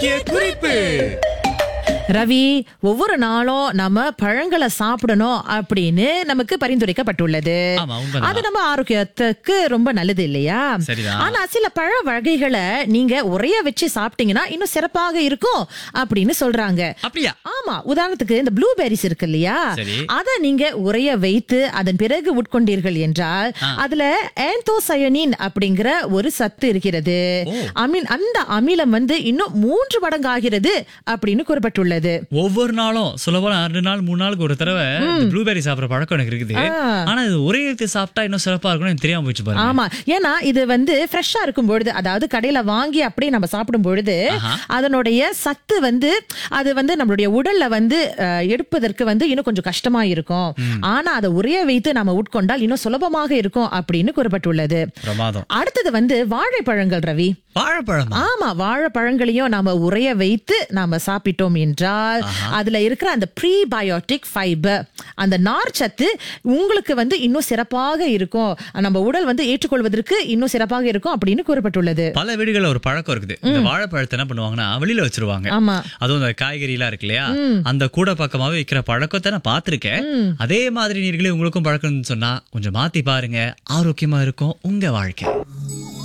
ஆரோக்கிய குறிப்பு ரவி ஒவ்வொரு நாளும் நம்ம பழங்களை சாப்பிடணும் அப்படின்னு நமக்கு பரிந்துரைக்கப்பட்டுள்ளது ஆமா, உண்மைதான். அது நம்ம ஆரோக்கியத்துக்கு ரொம்ப நல்லது இல்லையா சரிதான். ஆனா சில பழ வகைகளை நீங்க உரைய வச்சு சாப்பிட்டீங்கன்னா இன்னும் சிறப்பாக இருக்கும் அப்படின்னு சொல்றாங்க அப்படியா ஆமா உதாரணத்துக்கு இந்த ப்ளூபெரிஸ் இருக்கு இல்லையா சரி. அத நீங்க உரைய வைத்து அதன் பிறகு உட்கொண்டீர்கள் என்றால் அதுல ஆந்தோசயனின் அப்படிங்கிற ஒரு சத்து இருக்கிறது அமீன் அந்த அமிலம் வந்து இன்னும் மூன்று மடங்கு ஆகிறது அப்படின்னு கூறப்பட்டுள்ளது ஒவ்வொரு நாளும் சொல்லப்போனா ரெண்டு நாள் மூணு நாளுக்கு ஒரு தடவை ப்ளூபெரி சாப்பிடுற பழக்கம் எனக்கு இருக்குது ஆனா இது ஒரே எடுத்து சாப்பிட்டா இன்னும் சிறப்பா இருக்கும்னு எனக்கு தெரியாம போச்சு பாருங்க ஆமா ஏன்னா இது வந்து ஃப்ரெஷ்ஷா இருக்கும் பொழுது அதாவது கடையில வாங்கி அப்படியே நம்ம சாப்பிடும் பொழுது அதனுடைய சத்து வந்து அது வந்து நம்மளுடைய உடல்ல வந்து அஹ், எடுப்பதற்கு வந்து இன்னும் கொஞ்சம் கஷ்டமா இருக்கும் ஆனா அதை உரைய வைத்து நம்ம உட்கொண்டால் இன்னும் சுலபமாக இருக்கும் அப்படின்னு கூறப்பட்டுள்ளது பிரமாதம் அடுத்தது வந்து வாழைப்பழங்கள் ரவி வாழைப்பழமா ஆமா வாழைப்பழங்களையும் நாம உரைய வைத்து நாம சாப்பிட்டோம் என்றால் அதுல இருக்கிற அந்த ப்ரீபயோட்டிக் ஃபைபர் அந்த நார் சத்து உங்களுக்கு வந்து இன்னும் சிறப்பாக இருக்கும் நம்ம உடல் வந்து ஏற்றுக்கொள்வதற்கு இன்னும் சிறப்பாக இருக்கும் அப்படின்னு கூறப்பட்டுள்ளது பல வீடுகள்ல ஒரு பழக்கம் இருக்குது இந்த வாழைப்பழத்தை என்ன பண்ணுவாங்கன்னா வெளியில வச்சிருவாங்க ஆமா அதுவும் இந்த காய்கறி எல்லாம் இருக்கு இல்லையா அந்த கூட பக்கமாவே விக்கிற பழக்கத்தை நான் பார்த்திருக்கேன் அதே மாதிரி நீர்களே உங்களுக்கும் பழக்கம்னு சொன்னா கொஞ்சம் மாத்தி பாருங்க ஆரோக்கியமா இருக்கும் உங்க வாழ்க்கை